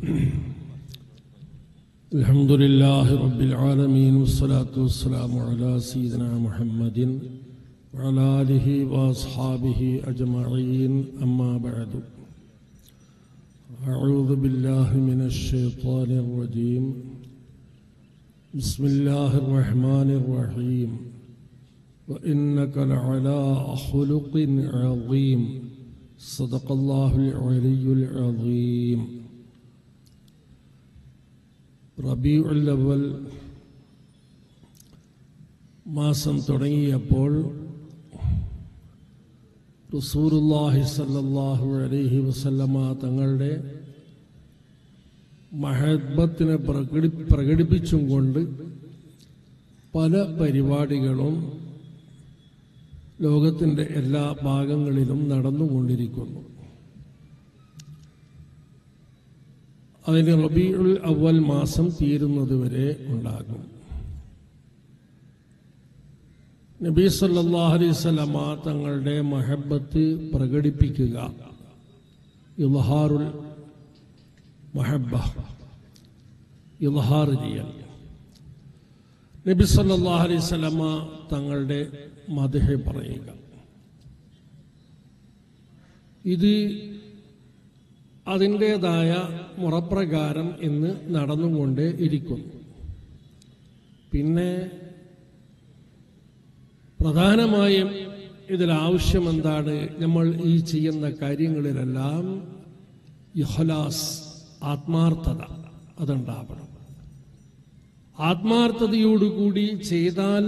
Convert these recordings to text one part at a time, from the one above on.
الحمد لله رب العالمين والصلاة والسلام على سيدنا محمد وعلى آله وأصحابه أجمعين أما بعد أعوذ بالله من الشيطان الرجيم بسم الله الرحمن الرحيم وإنك لعلى خلق عظيم صدق الله العلي العظيم റബീഉൽ അവൽ മാസം തുടങ്ങിയപ്പോൾ റസൂറുല്ലാഹി സല്ലല്ലാഹു അലൈഹി വസല്ലമ തങ്ങളുടെ മഹബത്തിനെ പ്രകടി പ്രകടിപ്പിച്ചും കൊണ്ട് പല പരിപാടികളും ലോകത്തിൻ്റെ എല്ലാ ഭാഗങ്ങളിലും നടന്നുകൊണ്ടിരിക്കുന്നു അതിന് റബീഉൽ അവൽ മാസം തീരുന്നതുവരെ ഉണ്ടാകും നബി സല്ലല്ലാഹു അലൈഹി വസല്ലമ തങ്ങളുടെ മഹബത്ത് പ്രകടിപ്പിക്കുക ഇൽഹാറുൽ മഹബ്ബ ഇൽഹാർ ചെയ്യൽ നബി സല്ലല്ലാഹു അലൈഹി വസല്ലമ തങ്ങളുടെ മദഹ് പറയുക ഇത് അതിൻ്റെതായ മുറപ്രകാരം ഇന്ന് നടന്നുകൊണ്ട് ഇരിക്കുന്നു പിന്നെ പ്രധാനമായും ഇതിലാവശ്യം എന്താണ് നമ്മൾ ഈ ചെയ്യുന്ന കാര്യങ്ങളിലെല്ലാം ഇഹ്ലാസ് ആത്മാർത്ഥത അതുണ്ടാവണം ആത്മാർത്ഥതയോടുകൂടി ചെയ്താൽ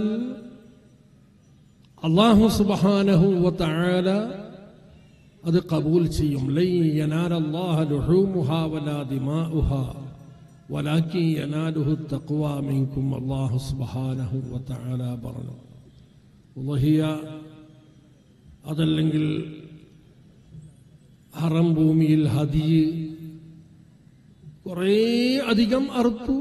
അള്ളാഹു സുബാനഹു വല അത് കബൂൽ ചെയ്യും ലൈ യനാലല്ലാഹ ലുഹൂമുഹാ വലാ ദിമാഉഹാ വലാക്കി യനാലുഹു തഖ്വ മിൻകും അല്ലാഹു സുബ്ഹാനഹു വതആല പറഞ്ഞു ഉളഹിയ അതല്ലെങ്കിൽ ഹറം ഭൂമിയിൽ ഹദി കുറേ അധികം അറുത്തു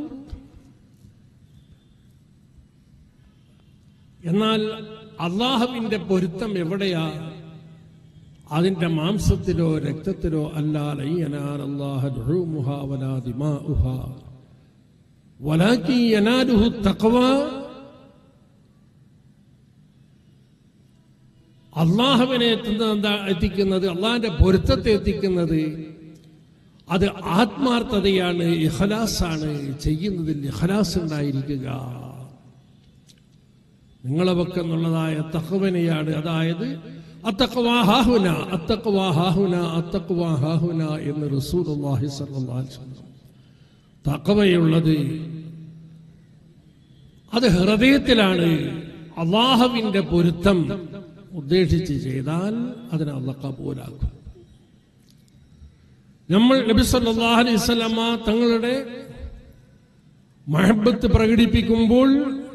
എന്നാൽ അള്ളാഹുവിന്റെ പൊരുത്തം എവിടെയാ അതിന്റെ മാംസത്തിലോ രക്തത്തിലോ അള്ളാഹുവിനെ എത്തുന്ന എത്തിക്കുന്നത് അള്ളാഹിന്റെ പൊരുത്തത്തെ എത്തിക്കുന്നത് അത് ആത്മാർത്ഥതയാണ് ഇഹലാസാണ് ചെയ്യുന്നതിൽ ഇഹലാസ് ഉണ്ടായിരിക്കുക നിങ്ങളെ വെക്കെന്നുള്ളതായ തഹവനെയാണ് അതായത് അത്തക്വാഹാഹുന അത്തക്വാഹാഹുന അത്തക്വാഹാഹുന എന്ന് റസൂലുള്ളാഹി സ്വല്ലല്ലാഹു അലൈഹി വസല്ലം തഖവയുള്ളത് അത് ഹൃദയത്തിലാണ് അള്ളാഹുവിന്റെ പൊരുത്തം ഉദ്ദേശിച്ച് ചെയ്താൽ അതിനെ അള്ളാഹ് കബൂലാക്കും നമ്മൾ നബി സല്ലല്ലാഹു അലൈഹി വസല്ലമ തങ്ങളുടെ മഹബത്ത് പ്രകടിപ്പിക്കുമ്പോൾ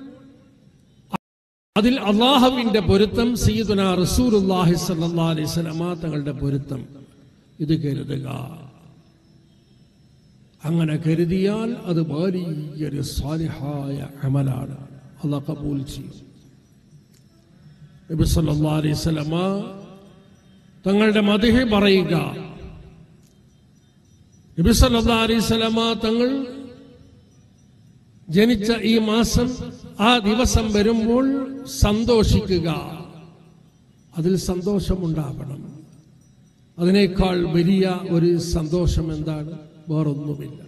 അതിൽ അള്ളാഹുവിന്റെ പൊരുത്തം സയ്യിദുന റസൂലുള്ളാഹി സ്വല്ലല്ലാഹു അലൈഹി വസല്ലമ തങ്ങളുടെ പൊരുത്തം ഇത് കരുതുക അങ്ങനെ കരുതിയാൽ അത് വലിയൊരു സാലിഹായ അമലാണ് അള്ളാഹ് കബൂൽ ചെയ്യും നബി സല്ലല്ലാഹു അലൈഹി വസല്ലമ തങ്ങളുടെ മതിഹ് പറയുക നബി സല്ലല്ലാഹു അലൈഹി വസല്ലമ തങ്ങൾ ജനിച്ച ഈ മാസം ആ ദിവസം വരുമ്പോൾ സന്തോഷിക്കുക അതിൽ സന്തോഷമുണ്ടാവണം അതിനേക്കാൾ വലിയ ഒരു സന്തോഷം എന്താണ് വേറൊന്നുമില്ല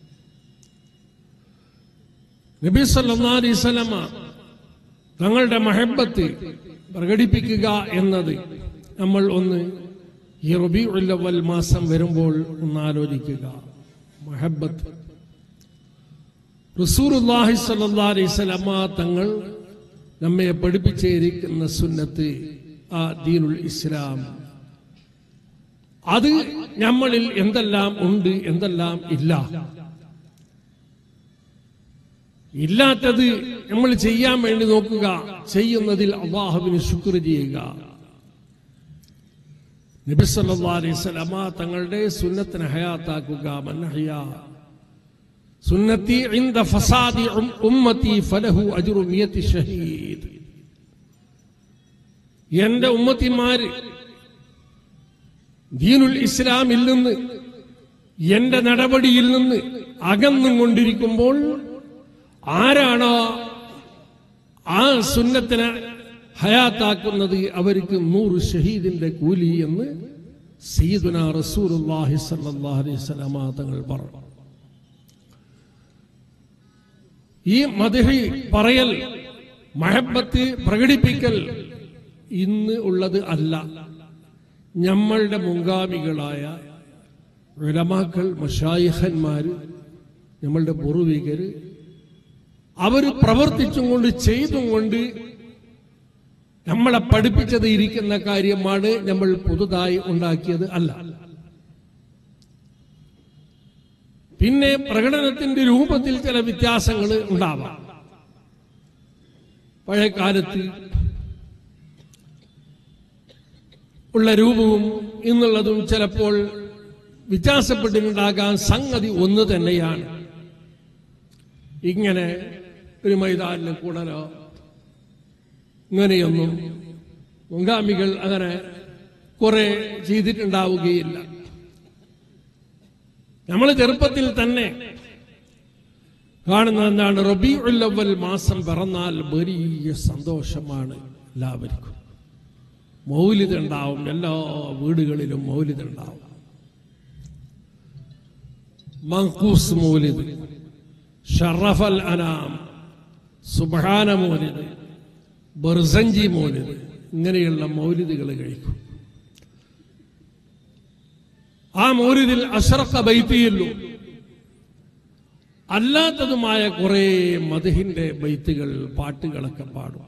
നബി സല്ലല്ലാഹു അലൈഹി വസല്ലമ തങ്ങളുടെ മഹബത്ത് പ്രകടിപ്പിക്കുക എന്നത് നമ്മൾ ഒന്ന് ഈ റബീഉൽ അവൽ മാസം വരുമ്പോൾ ഒന്ന് ആലോചിക്കുക മഹബത്ത് റസൂറുല്ലാഹി സല്ലാ അലൈവലമ തങ്ങൾ നമ്മെ പഠിപ്പിച്ചിരിക്കുന്ന സുന്നത്ത് ആ ദീനുൽ ഇസ്ലാം അത് നമ്മളിൽ എന്തെല്ലാം ഉണ്ട് എന്തെല്ലാം ഇല്ല ഇല്ലാത്തത് നമ്മൾ ചെയ്യാൻ വേണ്ടി നോക്കുക ചെയ്യുന്നതിൽ അള്ളാഹുവിന് ശുക്ർ ചെയ്യുക നബിസല്ലാ അലൈഹി സ്വലമ തങ്ങളുടെ സുന്നത്തിനെ ഹയാത്താക്കുക മന്നഹയ സുന്നത്തി عند فساد ഉമ്മത്തി ഫലഹു അജ്റു മിയത്തി ഷഹീദ് എന്റെ ഉമ്മത്തിമാര് ദീനുൽ ഇസ്ലാമിൽ നിന്ന് എന്റെ നടപടിയിൽ നിന്ന് അകന്നും കൊണ്ടിരിക്കുമ്പോൾ ആരാണോ ആ സുന്നത്തിനെ ഹയാത്താക്കുന്നത് അവർക്ക് നൂറ് ഷഹീദിന്റെ കൂലി എന്ന് സീദുന റസൂലുള്ളാഹി സ്വല്ലല്ലാഹു അലൈഹി വസല്ലമ തങ്ങൾ പറഞ്ഞു ഈ മതിഹി പറയൽ മഹബത്ത് പ്രകടിപ്പിക്കൽ ഇന്ന് ഉള്ളത് അല്ല നമ്മളുടെ മുൻഗാമികളായ ഉലമാക്കൾ മഷായിഹന്മാര് നമ്മളുടെ പൂർവികര് അവർ പ്രവർത്തിച്ചും കൊണ്ട് ചെയ്തും കൊണ്ട് നമ്മളെ പഠിപ്പിച്ചത് ഇരിക്കുന്ന കാര്യമാണ് നമ്മൾ പുതുതായി ഉണ്ടാക്കിയത് അല്ല പിന്നെ പ്രകടനത്തിന്റെ രൂപത്തിൽ ചില വ്യത്യാസങ്ങൾ ഉണ്ടാവാം പഴയ കാലത്ത് ഉള്ള രൂപവും ഇന്നുള്ളതും ചിലപ്പോൾ വ്യത്യാസപ്പെട്ടിട്ടുണ്ടാകാൻ സംഗതി ഒന്ന് തന്നെയാണ് ഇങ്ങനെ ഒരു മൈതാനിൽ കൂടലോ ഇങ്ങനെയൊന്നും മുൻഗാമികൾ അങ്ങനെ കുറെ ചെയ്തിട്ടുണ്ടാവുകയില്ല നമ്മൾ ചെറുപ്പത്തിൽ തന്നെ കാണുന്ന എന്താണ് റബി ഉല്ലവൽ മാസം പിറന്നാൽ വലിയ സന്തോഷമാണ് എല്ലാവർക്കും മൗലിത് ഉണ്ടാവും എല്ലാ വീടുകളിലും മൗലിത് ഉണ്ടാവും മങ്കൂസ് മൗലിദ് ഷറഫൽ അനാം സുബഹാന മൗലിദ് ബർസഞ്ചി മൗലിദ് ഇങ്ങനെയുള്ള മൗലിദുകൾ കഴിക്കും ആ മൗലിദിൽ അഷറക്ക ബൈത്തിയല്ലോ അല്ലാത്തതുമായ കുറെ മധുഹിന്റെ ബൈത്തുകൾ പാട്ടുകളൊക്കെ പാടും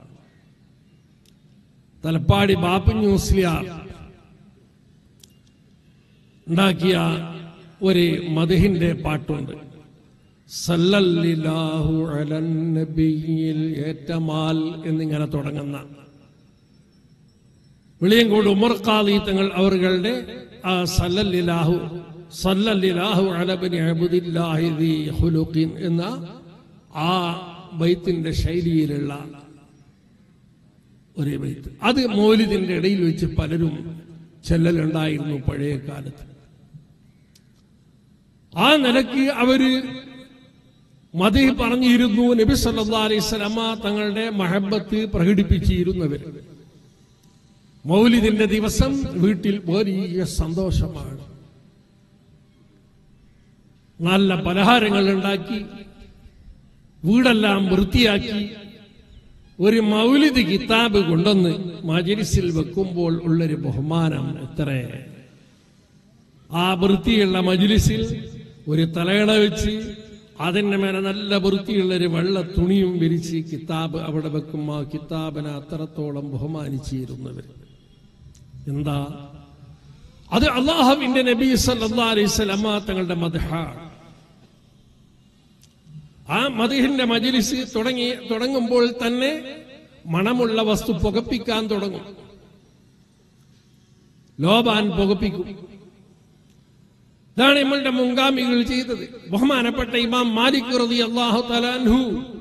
തലപ്പാടി ബാപ്പഞ്ഞു മുസ്ലിയാർ ഉണ്ടാക്കിയ ഒരു മധുഹിന്റെ പാട്ടുണ്ട് സല്ലല്ലാഹു അലൻ നബിയിൽ ഏറ്റമാൽ എന്നിങ്ങനെ തുടങ്ങുന്ന വെളിയങ്കോട് ഉമർ ഖാദി തങ്ങൾ അവരുടെ ആ സല്ലല്ലാഹു സല്ലല്ലാഹു അലബനി അബുദില്ലാഹി ദി ഖുലുഖിൻ എന്ന ആ ബൈത്തിന്റെ ശൈലിയിലുള്ള ഒരു ബൈത്ത് അത് മൗലിദിന്റെ ഇടയിൽ വെച്ച് പലരും ചെല്ലലുണ്ടായിരുന്നു പഴയ കാലത്ത് ആ നിലയ്ക്ക് അവര് മതി പറഞ്ഞിരുന്നു നബി സല്ലാ അലൈഹി സ്വലമ തങ്ങളുടെ മഹബത്ത് പ്രകടിപ്പിച്ചിരുന്നവർ മൗലിദിന്റെ ദിവസം വീട്ടിൽ വലിയ സന്തോഷമാണ് നല്ല പലഹാരങ്ങൾ ഉണ്ടാക്കി വീടെല്ലാം വൃത്തിയാക്കി ഒരു മൗലിദ് കിതാബ് കൊണ്ടുവന്ന് മജലിസിൽ വെക്കുമ്പോൾ ഉള്ളൊരു ബഹുമാനം എത്ര ആ വൃത്തിയുള്ള മജിലിസിൽ ഒരു തലയണ വെച്ച് അതിന്റെ മേലെ നല്ല വൃത്തിയുള്ള ഒരു വെള്ള തുണിയും വിരിച്ച് കിതാബ് അവിടെ വെക്കും ആ കിതാബിനെ അത്രത്തോളം ബഹുമാനിച്ചിരുന്നവർ എന്താ അത് അള്ളാഹുവിന്റെ നബി സല്ലാ അലൈഹി സ്വലമ തങ്ങളുടെ മദ്ഹ ആ മദിഹിന്റെ മജിലിസ് തുടങ്ങി തുടങ്ങുമ്പോൾ തന്നെ മണമുള്ള വസ്തു പുകപ്പിക്കാൻ തുടങ്ങും ലോബാൻ പുകപ്പിക്കും ഇതാണ് നമ്മളുടെ മുൻഗാമികൾ ചെയ്തത് ബഹുമാനപ്പെട്ട ഇമാം മാലിക് റതി അള്ളാഹു തലാൻഹു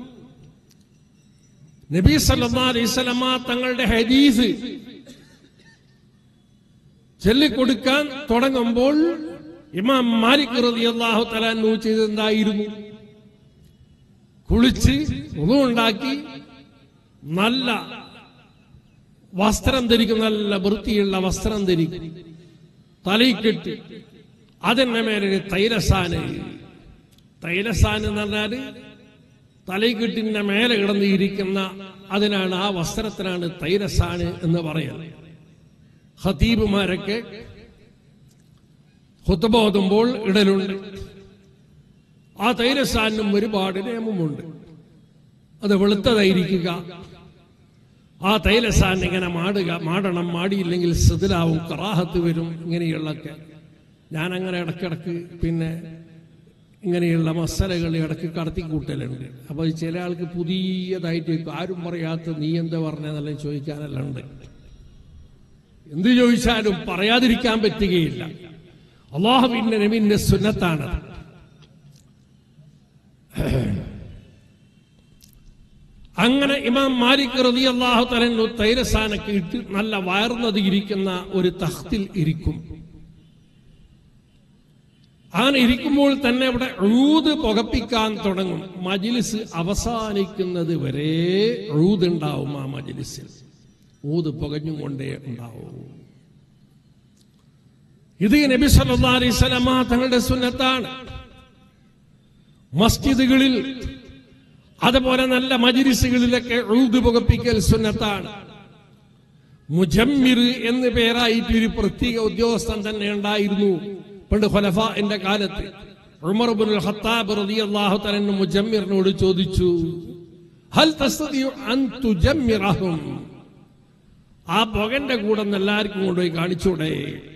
നബി സല്ലാ അലൈഹി സ്വലമ തങ്ങളുടെ ഹദീസ് ചൊല്ലിക്കൊടുക്കാൻ തുടങ്ങുമ്പോൾ ഇമാം മാലിക് റതി അള്ളാഹു തലാൻഹു ചെയ്തെന്തായിരുന്നു കുളിച്ച് ഉണ്ടാക്കി നല്ല വസ്ത്രം ധരിക്കും നല്ല വൃത്തിയുള്ള വസ്ത്രം ധരിക്കും തലയിൽ കെട്ടി അതിന്റെ മേലെ തൈലസാന് തൈലസാന് എന്ന് പറഞ്ഞാല് തലയ്ക്കെട്ടിന്റെ മേലെ കിടന്നിരിക്കുന്ന അതിനാണ് ആ വസ്ത്രത്തിനാണ് തൈലസാന് എന്ന് പറയുന്നത് ഹതീബുമാരൊക്കെ ഹുത്തബോധുമ്പോൾ ഇടലുണ്ട് ആ തൈലസാനും ഒരുപാട് നിയമമുണ്ട് അത് വെളുത്തതായിരിക്കുക ആ തൈലസാൻ ഇങ്ങനെ മാടുക മാടണം മാടിയില്ലെങ്കിൽ സിതിലാവും കറാഹത്ത് വരും ഇങ്ങനെയുള്ളൊക്കെ ഞാൻ അങ്ങനെ ഇടക്കിടക്ക് പിന്നെ ഇങ്ങനെയുള്ള മസാലകൾ ഇടയ്ക്ക് കടത്തി കൂട്ടലുണ്ട് അപ്പോൾ ചില ആൾക്ക് പുതിയതായിട്ട് ആരും പറയാത്ത നീ എന്താ പറഞ്ഞതെന്നെല്ലാം ചോദിക്കാനെല്ലാം ഉണ്ട് എന്ത് ചോദിച്ചാലും പറയാതിരിക്കാൻ പറ്റുകയില്ല അള്ളാഹുവിന്റെ നബിന്റെ സുന്നത്താണത് അങ്ങനെ ഇമാം മാലിക് റതി അള്ളാഹു തലന്നു തൈരസാനൊക്കെ ഇട്ട് നല്ല വയർന്നത് ഇരിക്കുന്ന ഒരു തഖ്തിൽ ഇരിക്കും അങ്ങനെ ഇരിക്കുമ്പോൾ തന്നെ അവിടെ ഊത് പുകപ്പിക്കാൻ തുടങ്ങും മജിലിസ് അവസാനിക്കുന്നത് വരെ ഊതുണ്ടാവും ആ മജിലിസിൽ ഊത് പുകഞ്ഞും കൊണ്ടേ ഉണ്ടാവും ഇത് നബി സല്ലല്ലാഹു അലൈഹി വസല്ലമ തങ്ങളുടെ സുന്നത്താണ് മസ്ജിദുകളിൽ അതുപോലെ നല്ല മജിലിസുകളിലൊക്കെ ഊത് പുകപ്പിക്കൽ സുന്നത്താണ് മുജമ്മിർ എന്ന് പേരായിട്ട് ഒരു പ്രത്യേക ഉദ്യോഗസ്ഥൻ തന്നെ ഉണ്ടായിരുന്നു പണ്ട് ഖലഫ എന്റെ കാലത്ത് ഉമർ ഇബ്നുൽ ഖത്താബ് റളിയല്ലാഹു തആല മുജമ്മിറിനോട് ചോദിച്ചു ഹൽ തസ്തതിഉ അൻ തുജമ്മിറഹും ആ പുകന്റെ കൂടെ ഒന്ന് എല്ലാവർക്കും കൊണ്ടുപോയി കാണിച്ചൂടെ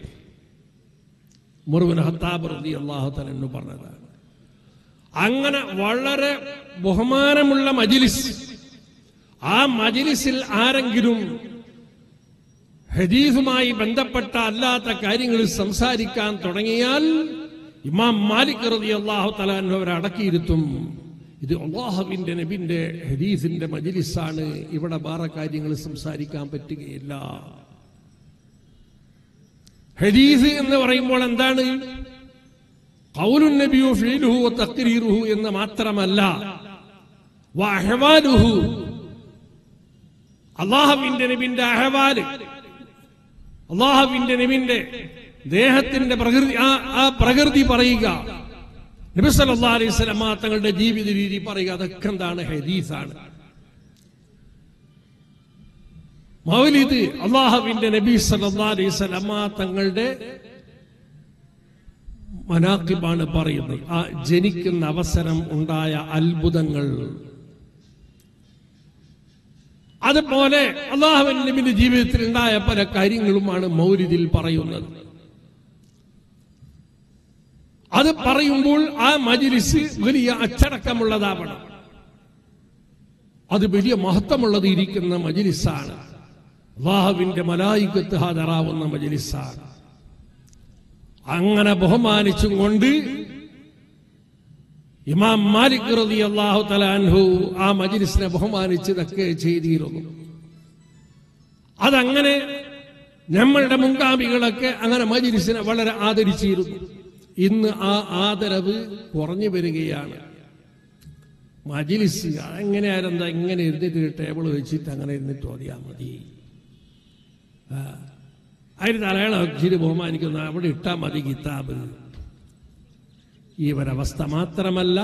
ഉമർ ഇബ്നുൽ ഖത്താബ് റളിയല്ലാഹു തആല പറഞ്ഞതാണ് അങ്ങനെ വളരെ ബഹുമാനമുള്ള മജിലിസ് ആ മജിലിസിൽ ആരെങ്കിലും ഹദീസുമായി ബന്ധപ്പെട്ട അല്ലാത്ത കാര്യങ്ങൾ സംസാരിക്കാൻ തുടങ്ങിയാൽ ഇമാം മാലിക് റതി അള്ളാഹു തലാൻ അവരെ അടക്കിയിരുത്തും ഇത് അള്ളാഹുവിന്റെ നബിന്റെ ഹദീസിന്റെ മജിലിസാണ് ഇവിടെ വേറെ കാര്യങ്ങൾ സംസാരിക്കാൻ പറ്റുകയില്ല ഹദീസ് എന്ന് പറയുമ്പോൾ എന്താണ് കൗലുൻ നബിയു ഫീലുഹു തക്രീറുഹു എന്ന് മാത്രമല്ല വഅഹ്വാലുഹു അള്ളാഹുവിന്റെ നബിന്റെ അഹവാല് അള്ളാഹുവിന്റെ നബിന്റെ ദേഹത്തിന്റെ പ്രകൃതി ആ ആ പ്രകൃതി പറയുക നബി സല്ലല്ലാഹു അലൈഹി വസല്ലമ തങ്ങളുടെ ജീവിത രീതി പറയുക അതൊക്കെ എന്താണ് ഹദീസാണ് മൗലിദ് അള്ളാഹുവിന്റെ നബി സല്ലല്ലാഹു അലൈഹി വസല്ലമ തങ്ങളുടെ മനാക്കിബാണ് പറയുന്നത് ആ ജനിക്കുന്ന അവസരം ഉണ്ടായ അത്ഭുതങ്ങൾ അതുപോലെ അള്ളാഹുവിൻ നബിന്റെ ജീവിതത്തിൽ ഉണ്ടായ പല കാര്യങ്ങളുമാണ് മൗലിദിൽ പറയുന്നത് അത് പറയുമ്പോൾ ആ മജിലിസ് വലിയ അച്ചടക്കമുള്ളതാവണം അത് വലിയ മഹത്വമുള്ളത് ഇരിക്കുന്ന മജിലിസാണ് അള്ളാഹുവിന്റെ മലായിക്കത്ത് ഹാജറാവുന്ന മജിലിസാണ് അങ്ങനെ ബഹുമാനിച്ചും കൊണ്ട് ഇമാം മാലിക് റതി അള്ളാഹു തലാൻഹു ആ മജിലിസിനെ ബഹുമാനിച്ചതൊക്കെ ചെയ്തിരുന്നു അതങ്ങനെ നമ്മളുടെ മുൻഗാമികളൊക്കെ അങ്ങനെ മജിലിസിനെ വളരെ ആദരിച്ചിരുന്നു ഇന്ന് ആ ആദരവ് കുറഞ്ഞു വരികയാണ് മജിലിസ് അതെങ്ങനെയായിരുന്നാ ഇങ്ങനെ ഇരുന്നിട്ട് ടേബിൾ വെച്ചിട്ട് അങ്ങനെ ഇരുന്നിട്ട് ഓതിയാ മതി ആ. അതിന് തലയണ ഇച്ചിരി ബഹുമാനിക്കുന്ന അവിടെ ഇട്ടാ മതി കിതാബ് ഈ ഒരവസ്ഥ മാത്രമല്ല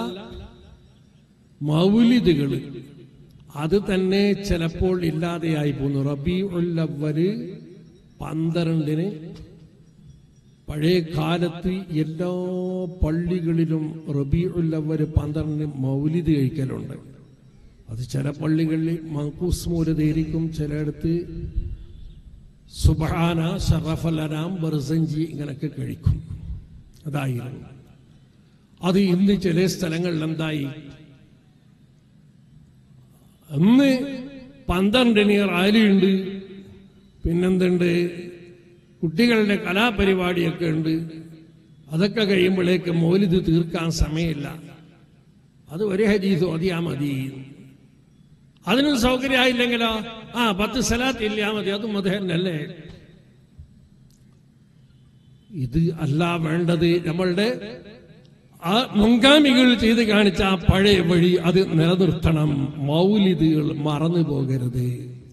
മൗലിദുകൾ അത് തന്നെ ചിലപ്പോൾ ഇല്ലാതെയായി പോകുന്നു റബി ഉല്ലവര് പന്ത്രണ്ടിന് പഴയ കാലത്ത് എല്ലാ പള്ളികളിലും റബി ഉല്ലവര് പന്ത്രണ്ടിന് മൗലിദ് കഴിക്കലുണ്ട് അത് ചില പള്ളികളിൽ മങ്കൂസ് മൂലതേരിക്കും ചിലയിടത്ത് സുബഹാന ഷറഫലനാം ബർസഞ്ചി ഇങ്ങനൊക്കെ കഴിക്കും അതായിരുന്നു അത് ഇന്ന് ചില സ്ഥലങ്ങളിൽ എന്തായി അന്ന് പന്ത്രണ്ടിന് റാലിയുണ്ട് പിന്നെന്തുണ്ട് കുട്ടികളുടെ കലാപരിപാടിയൊക്കെ ഉണ്ട് അതൊക്കെ കഴിയുമ്പോഴേക്ക് മൗലിത് തീർക്കാൻ സമയമില്ല അത് ഒരു ഹരീസ് ഓതിയാ മതി അതിനും സൗകര്യമായില്ലെങ്കിലോ ആ പത്ത് സ്ഥലത്ത് ഇല്ലാ മതി അതും അത് തന്നെയല്ലേ ഇത് അല്ല വേണ്ടത് നമ്മളുടെ ആ മുൻഗാമികൾ ചെയ്ത് കാണിച്ച ആ പഴയ വഴി അത് നിലനിർത്തണം മൗലിദുകൾ മറന്നു പോകരുത്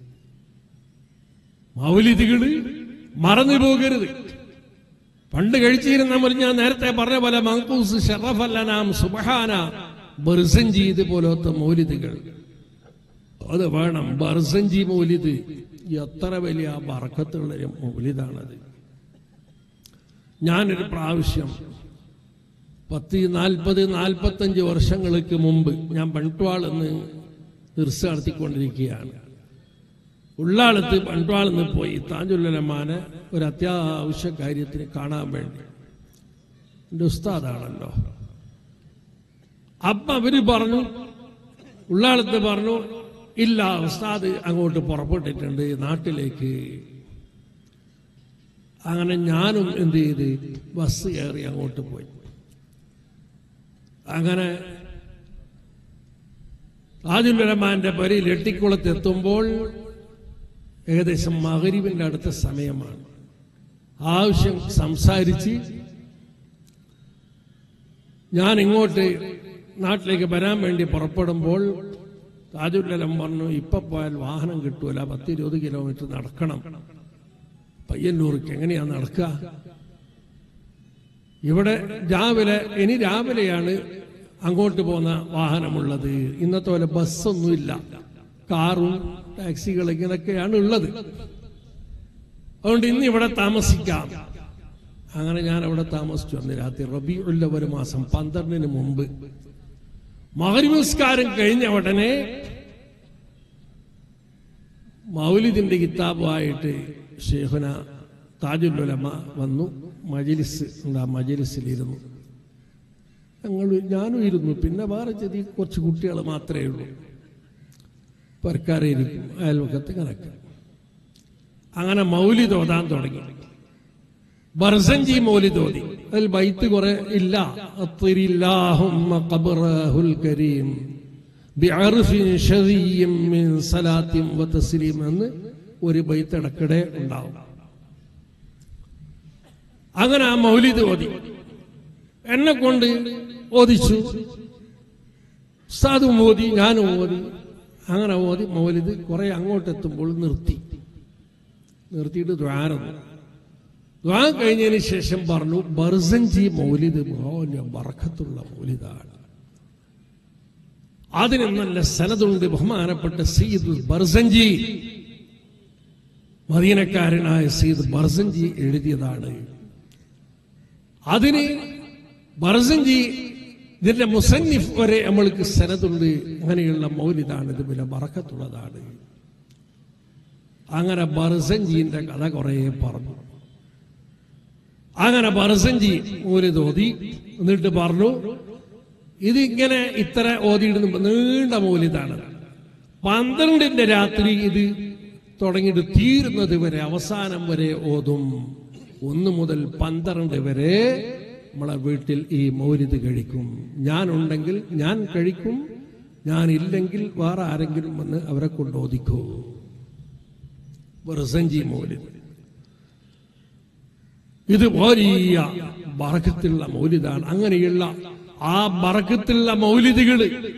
മൗലിദുകൾ മറന്നു പോകരുത് പണ്ട് കഴിച്ചിരുന്ന പോലെ ഞാൻ നേരത്തെ പറഞ്ഞ പോലെ മങ്കൂസ് ഷറഫല്ലനാം സുബഹാന ബർസഞ്ചി ഇതുപോലത്തെ മൗലിദുകൾ അത് വേണം ബർസഞ്ചി മൗലിദ് എത്ര വലിയ ബറക്കത്തുള്ളൊരു മൗലിദാണത് ഞാനൊരു പ്രാവശ്യം പത്ത് നാൽപ്പത് നാൽപ്പത്തഞ്ച് വർഷങ്ങൾക്ക് മുമ്പ് ഞാൻ പൺട്വാൾ എന്ന് തീർച്ച നടത്തിക്കൊണ്ടിരിക്കുകയാണ് ഉള്ളാളത്ത് പൺട്വാൾ നിന്ന് പോയി താജുല്ലമാനെ ഒരു അത്യാവശ്യ കാര്യത്തിന് കാണാൻ വേണ്ടി എൻ്റെ ഉസ്താദാണല്ലോ അപ്പൊ അവര് പറഞ്ഞു ഉള്ളാളത്ത് പറഞ്ഞു ഇല്ല ഉസ്താദ് അങ്ങോട്ട് പുറപ്പെട്ടിട്ടുണ്ട് നാട്ടിലേക്ക് അങ്ങനെ ഞാനും എന്ത് ചെയ്ത് ബസ് കയറി അങ്ങോട്ട് പോയി അങ്ങനെ ആദിലുരമാന്റെ പരിയിൽ എട്ടിക്കുളത്ത് എത്തുമ്പോൾ ഏകദേശം മകരിവിന്റെ അടുത്ത സമയമാണ് ആവശ്യം സംസാരിച്ച് ഞാൻ ഇങ്ങോട്ട് നാട്ടിലേക്ക് വരാൻ വേണ്ടി പുറപ്പെടുമ്പോൾ താജുല്ലലം പറഞ്ഞു ഇപ്പൊ പോയാൽ വാഹനം കിട്ടൂല പത്ത് ഇരുപത് കിലോമീറ്റർ നടക്കണം പയ്യന്നൂർക്ക് എങ്ങനെയാ നടക്കുക ഇവിടെ രാവിലെ ഇനി രാവിലെയാണ് അങ്ങോട്ട് പോകുന്ന വാഹനമുള്ളത് ഇന്നത്തെ പോലെ ബസ്സൊന്നുമില്ല കാറും ടാക്സികൾ ഇങ്ങനെയൊക്കെയാണ് ഉള്ളത് അതുകൊണ്ട് ഇന്ന് ഇവിടെ താമസിക്കാം അങ്ങനെ ഞാൻ അവിടെ താമസിച്ചു അന്ന് രാത്രി റബി ഉള്ള ഒരു മാസം പന്ത്രണ്ടിന് മുമ്പ് മകരിമസ്കാരം കഴിഞ്ഞ ഉടനെ മൗലിദിന്റെ കിതാബുമായിട്ട് ഷേഖുന താജുല്ലുലമ വന്നു മജിലിസ് ഉണ്ട് ആ മജിലിസിലിരുന്നു ഞങ്ങൾ ഞാനും ഇരുന്നു പിന്നെ വേറെ ചെറിയ കുറച്ച് കുട്ടികൾ മാത്രമേ ഉള്ളൂ പെരക്കാരെയിരിക്കും അയൽവക്കത്ത് കണക്ക് അങ്ങനെ മൗലിദ് ഓതാൻ തുടങ്ങി ബർസഞ്ചി മൗലിദ് ഓതി അതിൽ ബൈത്ത് കുറെ ഇല്ല അത്തിരില്ലാഹുമ്മ ഖബറഹുൽ കരീം ബിഅർഫിൻ ശദിയ്യിൻ മിൻ സലാത്തിൻ വതസ്ലീം എന്ന് ഒരു ബൈത്ത് ഇടക്കിടെ ഉണ്ടാവും അങ്ങനെ ആ മൗലിദ് ഓതി എന്നെ കൊണ്ട് ഓദിച്ചു ഉസ്താദും ഓതി ഞാനും ഓതി അങ്ങനെ ഓതി മൗലിദ് കുറെ അങ്ങോട്ട് എത്തുമ്പോൾ നിർത്തി നിർത്തിയിട്ട് ദ്വാരന്നു ദ്വാ കഴിഞ്ഞതിന് ശേഷം പറഞ്ഞു ബർസഞ്ചി മൗലിദ് വലിയ ബർക്കത്തുള്ള മൗലിദാണ് അതിന് നല്ല സനതുണ്ട് ബഹുമാനപ്പെട്ട സയ്യിദ് ബർസഞ്ചി മദീനക്കാരനായ സയ്യിദ് ബർസഞ്ചി എഴുതിയതാണ് അതിന് ബർസഞ്ചി ഇതിന്റെ മുസന്നിഫ് വരെ നമ്മൾക്ക് സനതുണ്ട് അങ്ങനെയുള്ള മൗലിദാണ് ഇത് പിന്നെ ബറക്കത്തുള്ളതാണ് അങ്ങനെ ബർസഞ്ചിന്റെ കഥ കുറേ പറഞ്ഞു അങ്ങനെ ബർസഞ്ചി മൗലിദ് ഓതി എന്നിട്ട് പറഞ്ഞു ഇതിങ്ങനെ ഇത്ര ഓതിയിടുന്ന നീണ്ട മൗലിദാണ് പന്ത്രണ്ടിന്റെ രാത്രി ഇത് തുടങ്ങിയിട്ട് തീരുന്നത് വരെ അവസാനം വരെ ഓതും ഒന്ന് മുതൽ പന്ത്രണ്ട് വരെ നമ്മളെ വീട്ടിൽ ഈ മൗലിദ് കഴിക്കും ഞാനുണ്ടെങ്കിൽ ഞാൻ കഴിക്കും ഞാൻ ഇല്ലെങ്കിൽ വേറെ ആരെങ്കിലും വന്ന് അവരെ കൊണ്ട് ഓദിക്കൂ ബർസഞ്ചി മൗലിദ് ഇത് വലിയ ബറക്കത്തുള്ള മൗലിദാണ് അങ്ങനെയുള്ള ആ ബറക്കത്തുള്ള മൗലിദുകൾ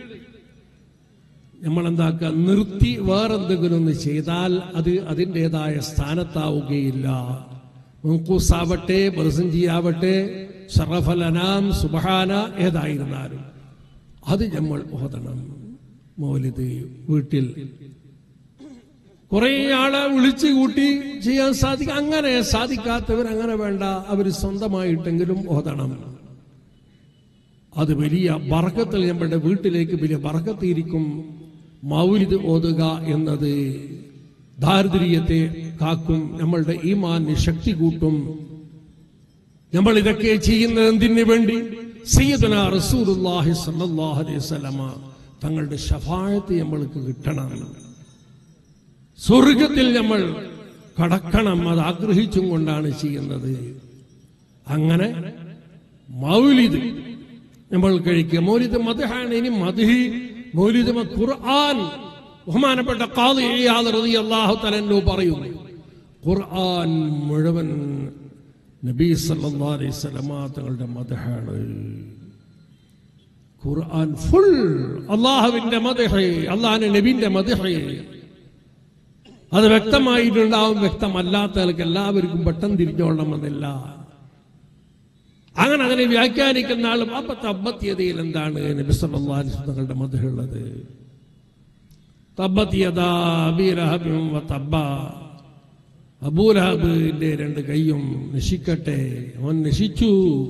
നമ്മൾ എന്താക്കുക നിർത്തി വേറെന്തെങ്കിലും ഒന്ന് ചെയ്താൽ അത് അതിൻ്റെതായ സ്ഥാനത്താവുകയില്ല മുൻകൂസാവട്ടെ ബർസഞ്ചിയാവട്ടെ ഷറഫലനാം സുബഹാന ഏതായിരുന്നാലും അത് നമ്മൾ ഓതണം മൗലിദ് വീട്ടിൽ കുറെ ആളെ വിളിച്ചു കൂട്ടി ചെയ്യാൻ സാധിക്കും അങ്ങനെ സാധിക്കാത്തവർ അങ്ങനെ വേണ്ട അവർ സ്വന്തമായിട്ടെങ്കിലും ഓതണം അത് വലിയ ബറക്കത്തിൽ നമ്മുടെ വീട്ടിലേക്ക് വലിയ ബറക്കത്തിരിക്കും മൗലിദ് ഓതുക എന്നത് ദാരിദ്ര്യത്തെ കാക്കും നമ്മളുടെ ഈമാന് ശക്തി കൂട്ടും നമ്മൾ ഇതൊക്കെ ചെയ്യുന്നത് എന്തിനു വേണ്ടി സയ്യിദന റസൂലുള്ളാഹി സ്വല്ലല്ലാഹു അലൈഹി വസല്ലമ തങ്ങളുടെ ശഫായത്ത് നമ്മൾക്ക് കിട്ടണം സ്വർഗത്തിൽ നമ്മൾ കടക്കണം അത് ആഗ്രഹിച്ചും കൊണ്ടാണ് ചെയ്യുന്നത് അങ്ങനെ മൗലിദ് നമ്മൾ കഴിക്കുക മൗലിദ് മധുഹാണ് ഇനി മധുഹി മൗലിദ് മ- ഖുർആൻ ബഹുമാനപ്പെട്ട ഖാദി ഇയാദ് റളിയല്ലാഹു തആല പറയുന്നു ഖുർആൻ മുഴുവൻ നബി സല്ലല്ലാഹു അലൈഹി വസല്ലമ തങ്ങളുടെ മധുഹാണ് ഖുർആൻ ഫുൾ അള്ളാഹുവിന്റെ മധുഹ് അള്ളാഹിന്റെ നബിന്റെ മധുഹ് അത് വ്യക്തമായിട്ടുണ്ടാവും വ്യക്തമല്ലാത്തവർക്ക് എല്ലാവർക്കും പെട്ടെന്ന് തിരിഞ്ഞോളണമെന്നില്ല അങ്ങനെ അതിനെ വ്യാഖ്യാനിക്കുന്ന ആളും അപ്പൊ തബ്ബത്തിയതയിൽ എന്താണ് നബിസല്ലാസ്ങ്ങളുടെ മധുള്ളത് തബ്ബത്തിയതാ അബീലഹബും തബ്ബ അബൂലഹബിന്റെ രണ്ട് കൈയും നശിക്കട്ടെ അവൻ നശിച്ചു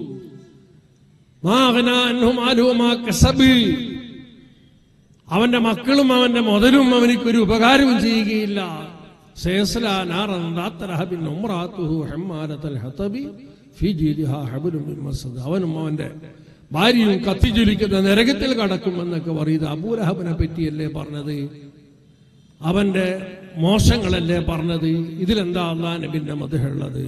മാ അഗ്നാ അൻഹു മാലുഹു മാ കസബ്. അവന്റെ മക്കളും അവന്റെ മുതലും അവനിക്കൊരു ഉപകാരവും ചെയ്യുകയില്ല സയസ്ലാ നാറൻ ذات لهب امرأته حمالة الحطب في جيدها حبل من مسد. അവനും അവന്റെ ഭാര്യയും കത്തിജ്വലിക്കുന്ന നരകത്തിൽ കടക്കുമെന്നൊക്കെ പറയുന്നത് അബൂലഹബിനെ പറ്റിയല്ലേ പറഞ്ഞത് അവന്റെ മോശങ്ങളല്ലേ പറഞ്ഞത് ഇതിലെന്താ അള്ളാഹ് നബിന്റെ മധുള്ളത്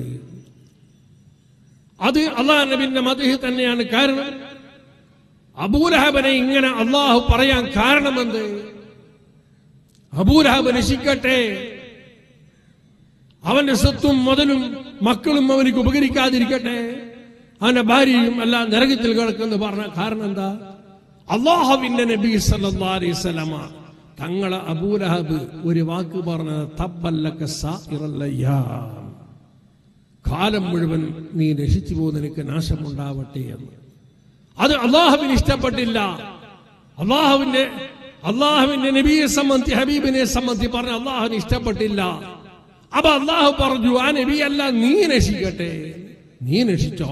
അത് അള്ളാഹ് നബിന്റെ മധു തന്നെയാണ് കാരണം അബൂലഹബനെ ഇങ്ങനെ അള്ളാഹു പറയാൻ കാരണമെന്ത് അബൂലഹബ് നശിക്കട്ടെ അവന്റെ സ്വത്തും മുതലും മക്കളും അവനിക്ക് ഉപകരിക്കാതിരിക്കട്ടെ അവന്റെ ഭാര്യയും എല്ലാം നരകത്തിൽ കിടക്കുന്നു പറഞ്ഞ കാരണം എന്താ അള്ളാഹുവിന്റെ നബി സല്ലല്ലാഹു അലൈഹി വസല്ലമ തങ്ങളെ അബൂലഹബ് ഒരു വാക്ക് പറഞ്ഞത് തബ്ബല്ലക സായിറല്ലയ്യാം കാലം മുഴുവൻ നീ നശിച്ചു പോകുന്ന നിനക്ക് നാശമുണ്ടാവട്ടെ എന്ന് അത് അള്ളാഹുവിന് ഇഷ്ടപ്പെട്ടില്ല അള്ളാഹുവിന്റെ അള്ളാഹുവിന്റെ നബിയെ സംബന്ധി ഹബീബിനെ സംബന്ധി പറഞ്ഞ അള്ളാഹുവിന് ഇഷ്ടപ്പെട്ടില്ല അപ്പൊ അള്ളാഹു പറഞ്ഞു ആ നബി അല്ല നീ നശിക്കട്ടെ നീ നശിച്ചോ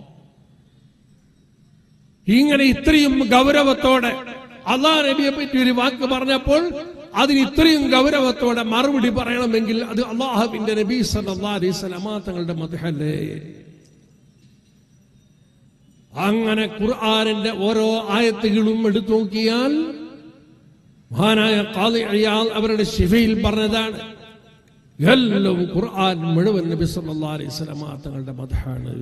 ഇങ്ങനെ ഇത്രയും ഗൗരവത്തോടെ അള്ളാഹ് നബിയെ പറ്റി ഒരു വാക്ക് പറഞ്ഞപ്പോൾ അതിന് ഇത്രയും ഗൗരവത്തോടെ മറുപടി പറയണമെങ്കിൽ അത് അള്ളാഹുവിന്റെ നബി സല്ലല്ലാഹു അലൈഹി വസല്ലമ തങ്ങളുടെ മതഹല്ലേ അങ്ങനെ ഖുർആനിന്റെ ഓരോ ആയത്തുകളും എടുത്തു നോക്കിയാൽ മഹാനായ ഖാദി അയ്യാൽ അവരുടെ ശിഫയിൽ പറഞ്ഞതാണ് എല്ലാം ഖുർആൻ മുഴുവൻ നബി സല്ലല്ലാഹു അലൈഹി വസല്ലമ തങ്ങളുടെ മതഹാണ്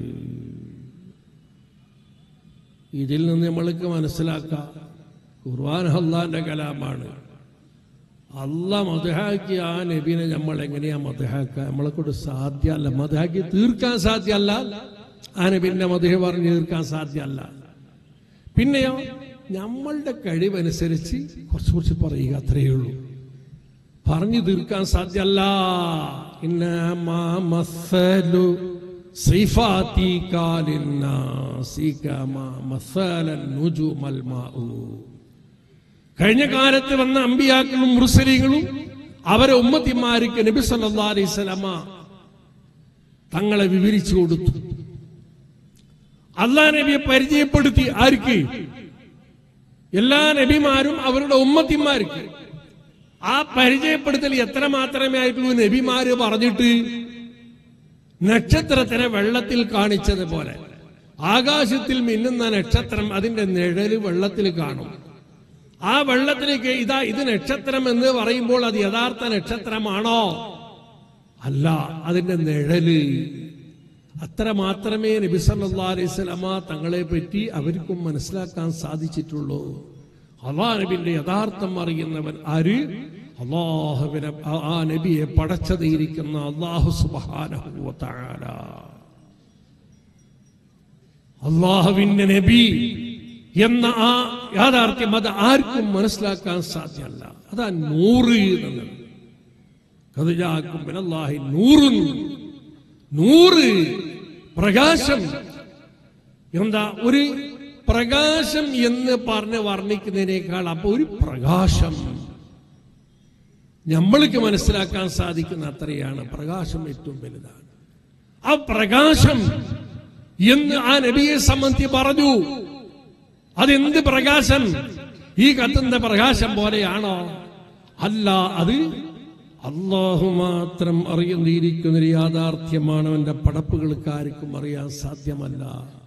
ഇതിൽ നിന്ന് നമ്മൾക്ക് മനസ്സിലാക്കാം ഖുർആൻ അള്ളാന്റെ കലാമാണ് അല്ല മതഹാക്കി ആ നബീനെ നമ്മൾ എങ്ങനെയാ മതഹാക്കുക നമ്മളെ കൊണ്ട് സാധ്യമല്ല മതഹാക്കി തീർക്കാൻ സാധ്യമല്ല ആ നബിന്റെ മതഹ പറഞ്ഞു തീർക്കാൻ സാധ്യമല്ല പിന്നെയോ നമ്മളുടെ കഴിവനുസരിച്ച് കുറച്ച് കുറച്ച് പറയുക അത്രയേ ഉള്ളൂ പറഞ്ഞു തീർക്കാൻ സാധ്യമല്ല ഇന്നമാ മസ്സലു സിഫാത്തി കാലിന്നാസി കമാ മസ്സലൻ നുജുമൽ മാഉ കഴിഞ്ഞ കാലത്ത് വന്ന അമ്പിയാക്കളും മുർസലികളും അവരെ ഉമ്മത്തിമാർക്ക് നബി സല്ലല്ലാഹു അലൈഹി വസല്ലമ തങ്ങളെ വിവരിച്ചു കൊടുത്തു അള്ളാഹ് നബിയെ പരിചയപ്പെടുത്തി ആർക്ക് എല്ലാ നബിമാരും അവരുടെ ഉമ്മത്തിമാർക്ക് ആ പരിചയപ്പെടുത്തൽ എത്ര മാത്രമേ ആയിട്ടുള്ളൂ നബിമാര് പറഞ്ഞിട്ട് നക്ഷത്രത്തിനെ വെള്ളത്തിൽ കാണിച്ചതുപോലെ ആകാശത്തിൽ മിന്നുന്ന നക്ഷത്രം അതിന്റെ നിഴല് വെള്ളത്തിൽ കാണും ആ വെള്ളത്തിലേക്ക് ഇതാ ഇത് നക്ഷത്രം എന്ന് പറയുമ്പോൾ അത് യഥാർത്ഥ നക്ഷത്രമാണോ അല്ല അതിന്റെ നിഴല് അത്ര മാത്രമേ നബി സല്ലല്ലാഹു അലൈഹി വസല്ലമ തങ്ങളെ പറ്റി അവർക്കും മനസ്സിലാക്കാൻ സാധിച്ചിട്ടുള്ളൂ അള്ളാഹ് നബിന്റെ യഥാർത്ഥം അറിയുന്നവൻ ആര് അള്ളാഹുവിനെ ആ- ആ നബിയെ പടച്ചതയിരിക്കുന്ന അള്ളാഹു സുബ്ഹാനഹു വ തആല അള്ളാഹുവിന്റെ നബി എന്ന ആ യാഥാർത്ഥ്യം അത് ആർക്കും മനസ്സിലാക്കാൻ സാധ്യമല്ല അതാ നൂറ് എന്നുള്ളത് കതിജാക്കും അല്ലാഹി നൂറും നൂറ് പ്രകാശം എന്താ ഒരു പ്രകാശം എന്ന് പറഞ്ഞ് വർണ്ണിക്കുന്നതിനേക്കാൾ അപ്പൊ ഒരു പ്രകാശം നമ്മൾക്ക് മനസ്സിലാക്കാൻ സാധിക്കുന്ന അത്രയാണ് പ്രകാശം ഏറ്റവും വലുതാണ് ആ പ്രകാശം എന്ന് ആ നബിയെ സംബന്ധി പറഞ്ഞു അതെന്ത് പ്രകാശം ഈ കത്തുന്ന പ്രകാശം പോലെയാണോ അല്ല അത് അള്ളാഹു മാത്രം അറിയുന്നിരിക്കുന്ന ഒരു യാഥാർത്ഥ്യമാണ് അവന്റെ പടപ്പുകൾക്ക് ആർക്കും അറിയാൻ സാധ്യമല്ല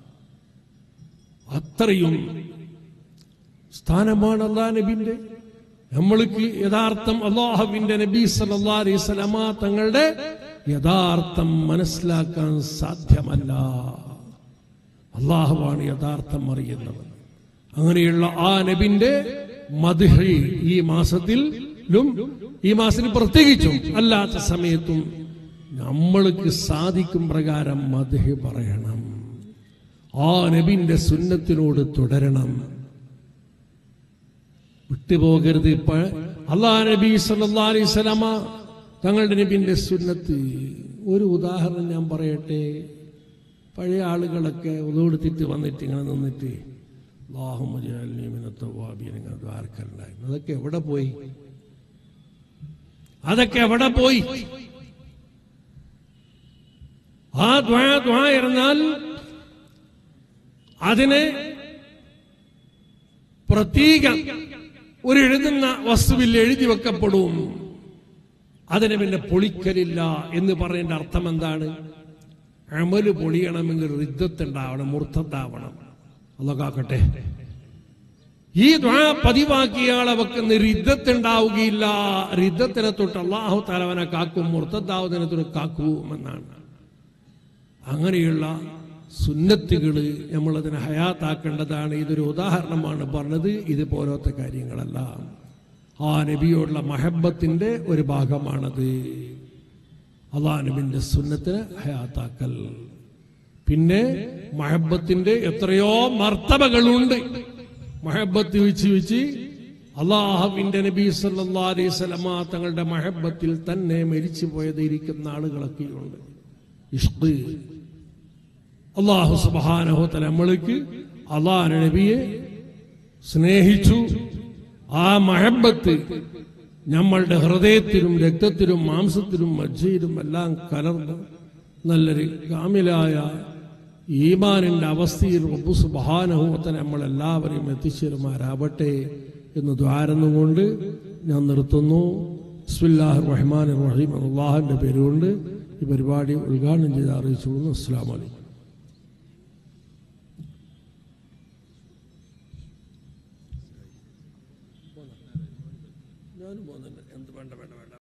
അത്രയും സ്ഥാനമാണ് അള്ളാഹ് നബിന്റെ നമ്മൾക്ക് യഥാർത്ഥം അള്ളാഹുവിന്റെ നബി സല്ലല്ലാഹു അലൈഹി വസല്ലമ തങ്ങളുടെ യഥാർത്ഥം മനസ്സിലാക്കാൻ സാധ്യമല്ല അള്ളാഹുവാണ് യഥാർത്ഥം അറിയുന്നവൻ അങ്ങനെയുള്ള ആ നബിന്റെ മധുഹി ഈ മാസത്തിലും ഈ മാസത്തിൽ പ്രത്യേകിച്ചും അല്ലാത്ത സമയത്തും നമ്മൾക്ക് സാധിക്കും പ്രകാരം മധുഹി പറയണം ആ നബിന്റെ സുന്നത്തിനോട് തുടരണം വിട്ടുപോകരുത് ഇപ്പ അള്ളാഹ് നബി സല്ലല്ലാഹു അലൈഹി വസല്ലമ തങ്ങളുടെ നബിന്റെ സുന്നത്ത് ഒരു ഉദാഹരണം ഞാൻ പറയട്ടെ പഴയ ആളുകളൊക്കെ ഉതവെടുത്തിട്ട് വന്നിട്ട് ഇങ്ങനെ നിന്നിട്ട് അള്ളാഹുമജാലിങ്ങനെ ദ്വാരക്കലുണ്ടായിരുന്നു അതൊക്കെ എവിടെ പോയി അതൊക്കെ എവിടെ പോയി ആ ദ്വാ ദ്വാ ഇരുന്നാൽ അതിനെ പ്രത്യേക ഒരു എഴുതുന്ന വസ്തുവിൽ എഴുതി വെക്കപ്പെടും അതിനെ പിന്നെ പൊളിക്കലില്ല എന്ന് പറയേണ്ട അർത്ഥം എന്താണ് അമല് പൊളിയണമെങ്കിൽ റിദ്ധത്തുണ്ടാവണം മുർത്തത്താവണം അതൊക്കാക്കട്ടെ ഈ ദ്വാ പതിവാക്കിയാളെ വെക്കുന്ന റിദ്ധത്തുണ്ടാവുകയില്ല റിദ്ധത്തിനെ തൊട്ട് അള്ളാഹു തലവനെ കാക്കും മുർത്തത്താവുന്നതിനെ തൊട്ട് കാക്കുമെന്നാണ് അങ്ങനെയുള്ള സുന്നത്തുകൾ നമ്മളതിനെ ഹയാത്താക്കേണ്ടതാണ് ഇതൊരു ഉദാഹരണമാണ് പറഞ്ഞത് ഇതുപോലത്തെ കാര്യങ്ങളല്ല ആ നബിയോടുള്ള മഹബത്തിന്റെ ഒരു ഭാഗമാണത് അള്ളാഹ് നബിന്റെ സുന്നത്തിന് ഹയാത്താക്കൽ പിന്നെ മഹബത്തിന്റെ എത്രയോ മർത്തബകളുണ്ട് മഹബത്ത് വെച്ച് വെച്ച് അള്ളാഹുവിന്റെ നബി സല്ലാ അലൈഹി സ്വലമ തങ്ങളുടെ മഹബത്തിൽ തന്നെ മരിച്ചു പോയതിരിക്കുന്ന ആളുകളൊക്കെയുണ്ട് ഇഷ്ക് അള്ളാഹു സുബാനഹോത്തല നമ്മൾക്ക് അള്ളാഹ് നബിയെ സ്നേഹിച്ചു ആ മഹബത്ത് നമ്മളുടെ ഹൃദയത്തിലും രക്തത്തിലും മാംസത്തിലും മജ്ജയിലും എല്ലാം കലർന്ന് നല്ലൊരു കാമിലായ ഈമാനിന്റെ അവസ്ഥയിൽ റബ്ബു സുബാനഹുമത്തനെ നമ്മളെല്ലാവരെയും എത്തിച്ചേരുമാരാവട്ടെ എന്ന് ദ്വാരുന്നുകൊണ്ട് ഞാൻ നിർത്തുന്നു ബിസ്മില്ലാഹി റഹ്മാൻ റഹീം അള്ളാഹിന്റെ പേരുകൊണ്ട് ഈ പരിപാടി ഉദ്ഘാടനം ചെയ്ത് അറിയിച്ചു അസ്സാം വലൈക്കും ഞാനും പോകുന്നുണ്ട് എന്ത് വേണ്ട വേണ്ട വേണ്ട